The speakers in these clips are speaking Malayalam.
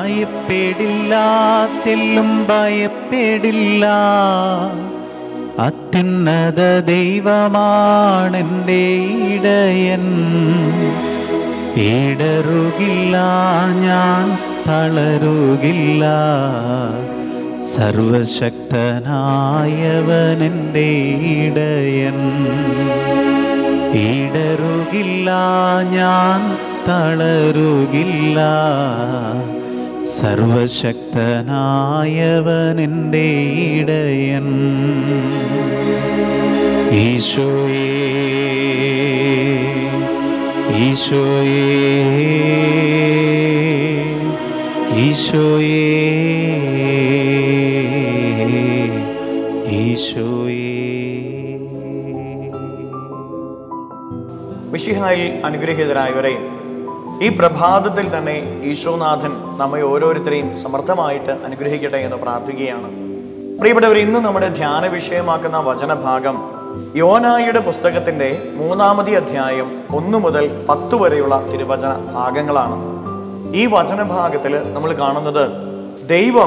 ഭയപ്പെടില്ല തെല്ലും ഭയപ്പെടില്ല അത്യുന്നത ദൈവമാണെൻ്റെ ഇടയൻ ഇടറുകില്ല ഞാൻ തളരുകില്ല സർവശക്തനായവനെൻ്റെ ഇടയൻ ഇടറുകില്ല ഞാൻ തളരുകില്ല സർവശക്തനായവനെൻ്റെ ഇടയൻ ഈശോയേ ഈശോയേ ഈശോയേ ഈശോയേ മിഷിഹായിൽ അനുഗ്രഹീതരായവരെ ഈ പ്രഭാതത്തിൽ തന്നെ ഈശോനാഥൻ നമ്മെ ഓരോരുത്തരെയും സമർത്ഥമായിട്ട് അനുഗ്രഹിക്കട്ടെ എന്ന് പ്രാർത്ഥിക്കുകയാണ് പ്രിയപ്പെട്ടവർ ഇന്ന് നമ്മുടെ ധ്യാന വിഷയമാക്കുന്ന വചനഭാഗം യോനായുടെ പുസ്തകത്തിന്റെ മൂന്നാമതി അധ്യായം ഒന്നു മുതൽ പത്ത് വരെയുള്ള തിരുവചന ഭാഗങ്ങളാണ് ഈ വചനഭാഗത്തിൽ നമ്മൾ കാണുന്നത് ദൈവം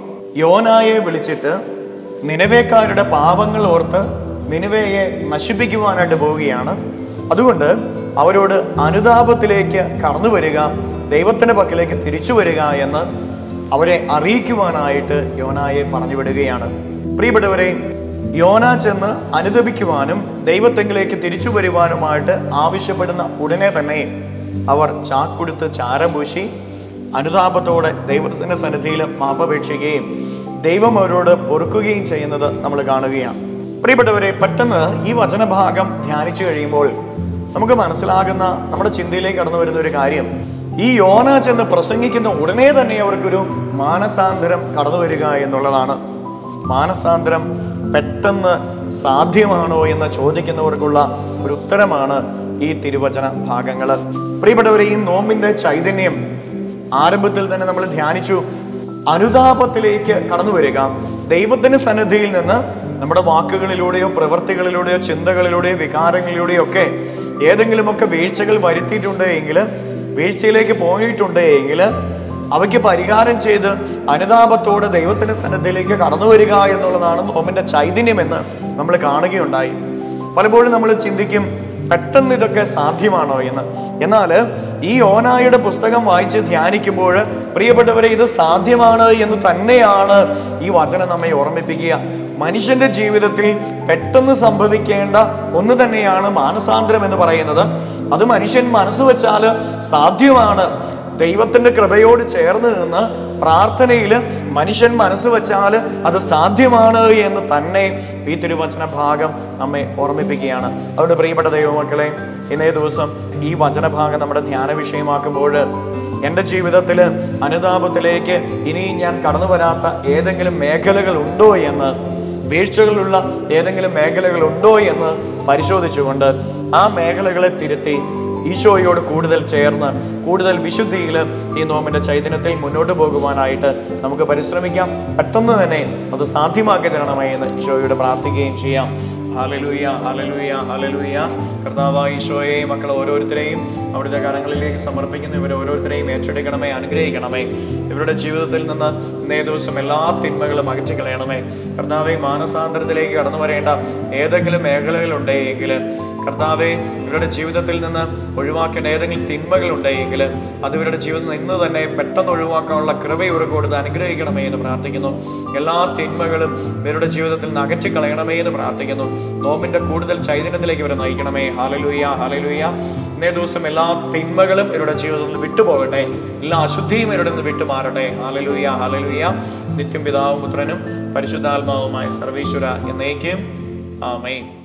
യോനായെ വിളിച്ചിട്ട് നിലവേക്കാരുടെ പാപങ്ങൾ ഓർത്ത് നിലവയെ നശിപ്പിക്കുവാനായിട്ട് പോവുകയാണ് അതുകൊണ്ട് അവരോട് അനുതാപത്തിലേക്ക് കടന്നു വരിക ദൈവത്തിന്റെ പക്കലേക്ക് തിരിച്ചു വരിക എന്ന് അവരെ അറിയിക്കുവാനായിട്ട് യോനായെ പറഞ്ഞു വിടുകയാണ് പ്രിയപ്പെട്ടവരെ യോന ചെന്ന് അനുദപിക്കുവാനും ദൈവത്തെങ്കിലേക്ക് തിരിച്ചു വരുവാനുമായിട്ട് ആവശ്യപ്പെടുന്ന ഉടനെ തന്നെ അവർ ചാക്കുടുത്ത് ചാരം പൂശി അനുതാപത്തോടെ ദൈവത്തിന്റെ സന്നിധിയിൽ മാപ്പപേക്ഷിക്കുകയും ദൈവം അവരോട് പൊറുക്കുകയും ചെയ്യുന്നത് നമ്മൾ കാണുകയാണ് പ്രിയപ്പെട്ടവരെ പെട്ടെന്ന് ഈ വചനഭാഗം ധ്യാനിച്ചു കഴിയുമ്പോൾ നമുക്ക് മനസ്സിലാകുന്ന നമ്മുടെ ചിന്തയിലേക്ക് കടന്നു വരുന്ന ഒരു കാര്യം ഈ യോന ചെന്ന് പ്രസംഗിക്കുന്ന ഉടനെ തന്നെ അവർക്കൊരു മാനസാന്തരം കടന്നു വരിക എന്നുള്ളതാണ് മാനസാന്തരം പെട്ടെന്ന് സാധ്യമാണോ എന്ന് ചോദിക്കുന്നവർക്കുള്ള ഒരു ഉത്തരമാണ് ഈ തിരുവചന ഭാഗങ്ങൾ പ്രിയപ്പെട്ടവരെ ഈ നോമ്പിന്റെ ചൈതന്യം ആരംഭത്തിൽ തന്നെ നമ്മൾ ധ്യാനിച്ചു അനുതാപത്തിലേക്ക് കടന്നു വരിക ദൈവത്തിന്റെ സന്നിധിയിൽ നിന്ന് നമ്മുടെ വാക്കുകളിലൂടെയോ പ്രവൃത്തികളിലൂടെയോ ചിന്തകളിലൂടെയോ വികാരങ്ങളിലൂടെയോ ഒക്കെ ഏതെങ്കിലുമൊക്കെ വീഴ്ചകൾ വരുത്തിയിട്ടുണ്ട് എങ്കിൽ വീഴ്ചയിലേക്ക് പോയിട്ടുണ്ട് എങ്കിൽ അവയ്ക്ക് പരിഹാരം ചെയ്ത് അനുതാപത്തോടെ ദൈവത്തിന്റെ സന്നിധിയിലേക്ക് കടന്നു വരിക എന്നുള്ളതാണ് നോമിന്റെ ചൈതന്യമെന്ന് നമ്മൾ കാണുകയുണ്ടായി പലപ്പോഴും നമ്മൾ ചിന്തിക്കും പെട്ടെന്ന് ഇതൊക്കെ സാധ്യമാണോ എന്ന് എന്നാൽ ഈ ഓനായുടെ പുസ്തകം വായിച്ച് ധ്യാനിക്കുമ്പോൾ പ്രിയപ്പെട്ടവരെ ഇത് സാധ്യമാണ് എന്ന് തന്നെയാണ് ഈ വചനം നമ്മെ ഓർമ്മിപ്പിക്കുക മനുഷ്യന്റെ ജീവിതത്തിൽ പെട്ടെന്ന് സംഭവിക്കേണ്ട ഒന്ന് തന്നെയാണ് മാനസാന്തരം എന്ന് പറയുന്നത് അത് മനുഷ്യൻ മനസ്സ് വെച്ചാൽ സാധ്യമാണ് ദൈവത്തിന്റെ കൃപയോട് ചേർന്ന് നിന്ന് പ്രാർത്ഥനയിൽ മനുഷ്യൻ മനസ്സ് വെച്ചാൽ അത് സാധ്യമാണ് എന്ന് തന്നെ ഈ തിരുവചന ഭാഗം നമ്മെ ഓർമ്മിപ്പിക്കുകയാണ് അതുകൊണ്ട് പ്രിയപ്പെട്ട ദൈവമക്കളെ ഇന്നേ ദിവസം ഈ വചനഭാഗം നമ്മുടെ ധ്യാന വിഷയമാക്കുമ്പോൾ എൻ്റെ ജീവിതത്തിൽ അനുതാപത്തിലേക്ക് ഇനിയും ഞാൻ കടന്നു വരാത്ത ഏതെങ്കിലും മേഖലകൾ ഉണ്ടോ എന്ന് വീഴ്ചകളുള്ള ഏതെങ്കിലും മേഖലകൾ ഉണ്ടോ എന്ന് പരിശോധിച്ചുകൊണ്ട് ആ മേഖലകളെ തിരുത്തി ഈശോയോട് കൂടുതൽ ചേർന്ന് കൂടുതൽ വിശുദ്ധിയിൽ ഈ നോമിന്റെ ചൈതന്യത്തിൽ മുന്നോട്ട് പോകുവാനായിട്ട് നമുക്ക് പരിശ്രമിക്കാം പെട്ടെന്ന് തന്നെ അത് സാധ്യമാക്കി തരണമേ എന്ന് ഈശോയോട് പ്രാർത്ഥിക്കുകയും ചെയ്യാം ഹാലലൂയ ഹാലലൂയ ഹാലലൂയ കർത്താവായ ഈശോയെ മക്കൾ ഓരോരുത്തരെയും അവിടുത്തെ കരങ്ങളിലേക്ക് സമർപ്പിക്കുന്നു ഇവരെ ഓരോരുത്തരെയും ഏറ്റെടുക്കണമേ അനുഗ്രഹിക്കണമേ ഇവരുടെ ജീവിതത്തിൽ നിന്ന് ഇന്നേ ദിവസം എല്ലാ തിന്മകളും അകറ്റി കളയണമേ കർത്താവെ മാനസാന്തരത്തിലേക്ക് കടന്നു വരേണ്ട ഏതെങ്കിലും മേഖലകളുണ്ടെങ്കിൽ കർത്താവെ ഇവരുടെ ജീവിതത്തിൽ നിന്ന് ഒഴിവാക്കേണ്ട ഏതെങ്കിലും തിന്മകൾ ഉണ്ടെങ്കിൽ അത് ഇവരുടെ ജീവിതത്തിൽ ഇന്ന് തന്നെ പെട്ടെന്ന് ഒഴിവാക്കാനുള്ള കൃപ ഇവർക്ക് കൊടുത്ത് അനുഗ്രഹിക്കണമേ എന്ന് പ്രാർത്ഥിക്കുന്നു എല്ലാ തിന്മകളും ഇവരുടെ ജീവിതത്തിൽ നിന്ന് അകറ്റി കളയണമേ എന്ന് പ്രാർത്ഥിക്കുന്നു നോമ്പിന്റെ കൂടുതൽ ചൈതന്യത്തിലേക്ക് ഇവരെ നയിക്കണമേ ഹാലലൂയ ഹാലലൂയ ഇന്നേ ദിവസം എല്ലാ തിന്മകളും ഇവരുടെ ജീവിതത്തിൽ നിന്ന് വിട്ടുപോകട്ടെ എല്ലാ അശുദ്ധിയും ഇവരുടെ നിന്ന് വിട്ടുമാറട്ടെ ഹാലലൂയ ഹാലലൂയ നിത്യം പിതാവും പുത്രനും പരിശുദ്ധാത്മാവുമായ സർവീശ്വര എന്നേക്കും ആമേൻ